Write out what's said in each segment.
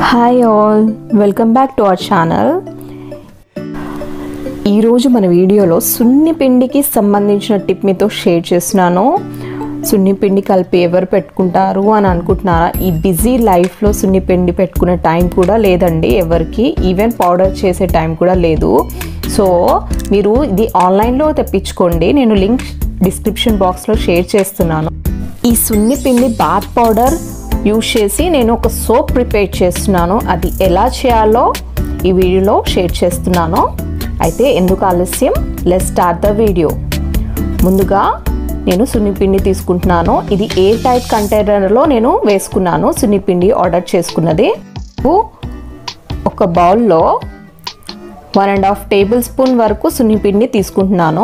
Hi all welcome back to our channel ఈరోజు మన వీడియోలో సున్ని పిండికి సంబంధించిన టిప్ మీతో షేర్ చేస్తున్నాను సున్ని పిండి కలిపి ఎవరు పెట్టుకుంటారు అని అనుకుంటున్నారా ఈ బిజీ లైఫ్లో సున్ని పిండి పెట్టుకునే టైం కూడా లేదండి ఎవరికి ఈవెన్ పౌడర్ చేసే టైం కూడా లేదు సో మీరు ఇది ఆన్లైన్లో తెప్పించుకోండి నేను లింక్ డిస్క్రిప్షన్ బాక్స్లో షేర్ చేస్తున్నాను ఈ సున్ని పిండి బాత్ పౌడర్ యూజ్ చేసి నేను ఒక సోప్ ప్రిపేర్ చేస్తున్నాను అది ఎలా చేయాలో ఈ వీడియోలో షేర్ చేస్తున్నాను అయితే ఎందుకు ఆలస్యం లెట్ స్టార్ట్ ద వీడియో ముందుగా నేను సున్నిపిండి తీసుకుంటున్నాను ఇది ఏ టైప్ కంటైనర్లో నేను వేసుకున్నాను సున్నిపిండి ఆర్డర్ చేసుకున్నది ఒక బౌల్లో one and half tablespoon వరకు సున్నిపిండి తీసుకుంటున్నాను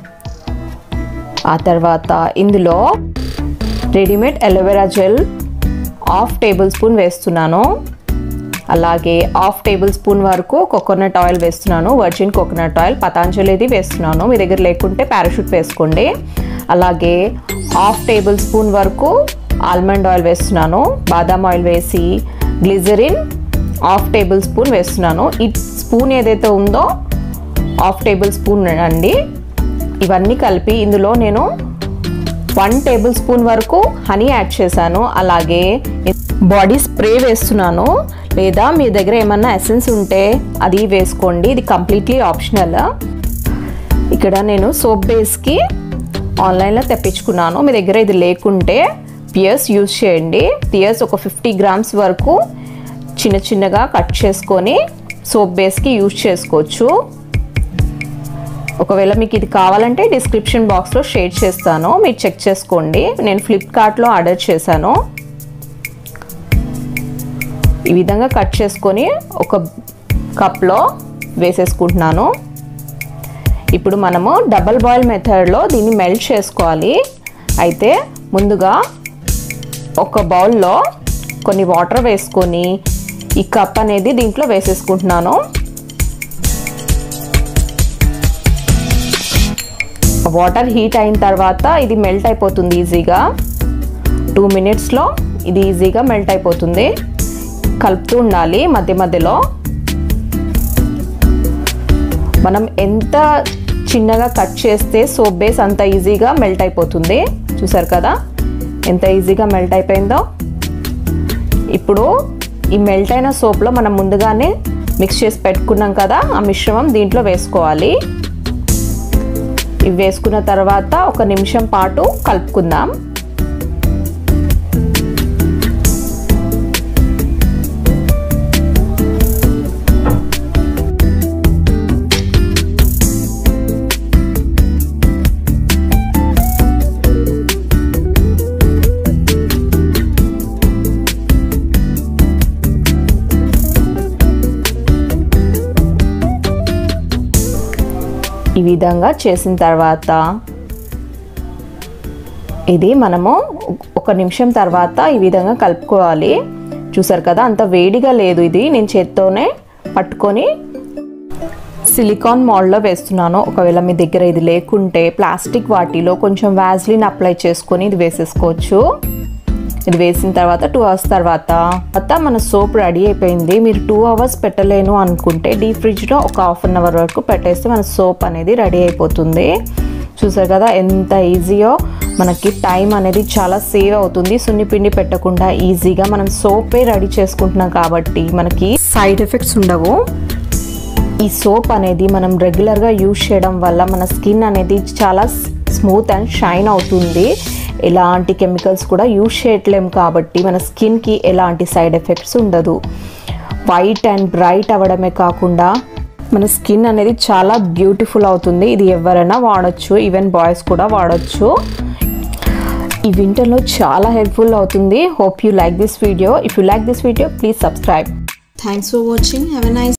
ఆ తర్వాత ఇందులో readymade aloe vera gel half tablespoon వేస్తున్నాను అలాగే హాఫ్ టేబుల్ స్పూన్ వరకు కోకోనట్ ఆయిల్ వేస్తున్నాను వర్జిన్ కోకోనట్ ఆయిల్ పతాంజలిది వేస్తున్నాను మీ దగ్గర లేకుంటే పారాషూట్ వేసుకోండి అలాగే హాఫ్ టేబుల్ స్పూన్ వరకు ఆల్మండ్ ఆయిల్ వేస్తున్నాను బాదాం ఆయిల్ వేసి గ్లిజరిన్ హాఫ్ టేబుల్ స్పూన్ వేస్తున్నాను ఈ స్పూన్ ఏదైతే ఉందో హాఫ్ టేబుల్ స్పూన్ అండి ఇవన్నీ కలిపి ఇందులో నేను వన్ టేబుల్ స్పూన్ వరకు హనీ యాడ్ చేశాను అలాగే బాడీ స్ప్రే వేస్తున్నాను లేదా మీ దగ్గర ఏమన్నా ఎసెన్స్ ఉంటే అది వేసుకోండి ఇది కంప్లీట్లీ ఆప్షనల్ ఇక్కడ నేను సోప్ బేస్కి ఆన్లైన్లో తెప్పించుకున్నాను మీ దగ్గర ఇది లేకుంటే పియర్స్ యూజ్ చేయండి పియర్స్ ఒక ఫిఫ్టీ గ్రామ్స్ వరకు చిన్న చిన్నగా కట్ చేసుకొని సోప్ బేస్కి యూజ్ చేసుకోవచ్చు ఒకవేళ మీకు ఇది కావాలంటే డిస్క్రిప్షన్ బాక్స్లో షేర్ చేస్తాను మీరు చెక్ చేసుకోండి నేను ఫ్లిప్కార్ట్లో ఆర్డర్ చేశాను ఈ విధంగా కట్ చేసుకొని ఒక కప్లో వేసేసుకుంటున్నాను ఇప్పుడు మనము డబల్ బాయిల్ మెథడ్లో దీన్ని మెల్ట్ చేసుకోవాలి అయితే ముందుగా ఒక బౌల్లో కొన్ని వాటర్ వేసుకొని ఈ కప్ అనేది దీంట్లో వేసేసుకుంటున్నాను వాటర్ హీట్ అయిన తర్వాత ఇది మెల్ట్ అయిపోతుంది ఈజీగా టూ మినిట్స్లో ఇది ఈజీగా మెల్ట్ అయిపోతుంది కలుపుతూ ఉండాలి మధ్య మధ్యలో మనం ఎంత చిన్నగా కట్ చేస్తే సోప్ బేస్ అంత ఈజీగా మెల్ట్ అయిపోతుంది చూసారు కదా ఎంత ఈజీగా మెల్ట్ అయిపోయిందో ఇప్పుడు ఈ మెల్ట్ అయిన సోప్లో మనం ముందుగానే మిక్స్ చేసి పెట్టుకున్నాం కదా ఆ మిశ్రమం దీంట్లో వేసుకోవాలి ఇవి వేసుకున్న తర్వాత ఒక నిమిషం పాటు కలుపుకుందాం ఈ విధంగా చేసిన తర్వాత ఇది మనము ఒక నిమిషం తర్వాత ఈ విధంగా కలుపుకోవాలి చూసారు కదా అంత వేడిగా లేదు ఇది నేను చేత్తోనే పట్టుకొని సిలికాన్ మోల్డ్లో వేస్తున్నాను ఒకవేళ మీ దగ్గర ఇది లేకుంటే ప్లాస్టిక్ వాటిలో కొంచెం వ్యాజ్లిన్ అప్లై చేసుకొని ఇది వేసేసుకోవచ్చు ఇది వేసిన తర్వాత టూ అవర్స్ తర్వాత తర్వాత మన సోప్ రెడీ అయిపోయింది మీరు టూ అవర్స్ పెట్టలేను అనుకుంటే డీప్ ఫ్రిడ్జ్లో ఒక హాఫ్ అన్ అవర్ వరకు పెట్టేస్తే మన సోప్ అనేది రెడీ అయిపోతుంది చూసారు కదా ఎంత ఈజీయో మనకి టైం అనేది చాలా సేవ్ అవుతుంది సున్నిపిండి పెట్టకుండా ఈజీగా మనం సోపే రెడీ చేసుకుంటున్నాం కాబట్టి మనకి సైడ్ ఎఫెక్ట్స్ ఉండవు ఈ సోప్ అనేది మనం రెగ్యులర్గా యూజ్ చేయడం వల్ల మన స్కిన్ అనేది చాలా స్మూత్ అండ్ షైన్ అవుతుంది ఎలాంటి కెమికల్స్ కూడా యూజ్ చేయట్లేం కాబట్టి మన స్కిన్కి ఎలాంటి సైడ్ ఎఫెక్ట్స్ ఉండదు వైట్ అండ్ బ్రైట్ అవ్వడమే కాకుండా మన స్కిన్ అనేది చాలా బ్యూటిఫుల్ అవుతుంది ఇది ఎవరైనా వాడచ్చు ఈవెన్ బాయ్స్ కూడా వాడచ్చు ఈ వింటర్లో చాలా హెల్ప్ఫుల్ అవుతుంది hope you like this video if you like this video please subscribe Thanks for watching. Have a nice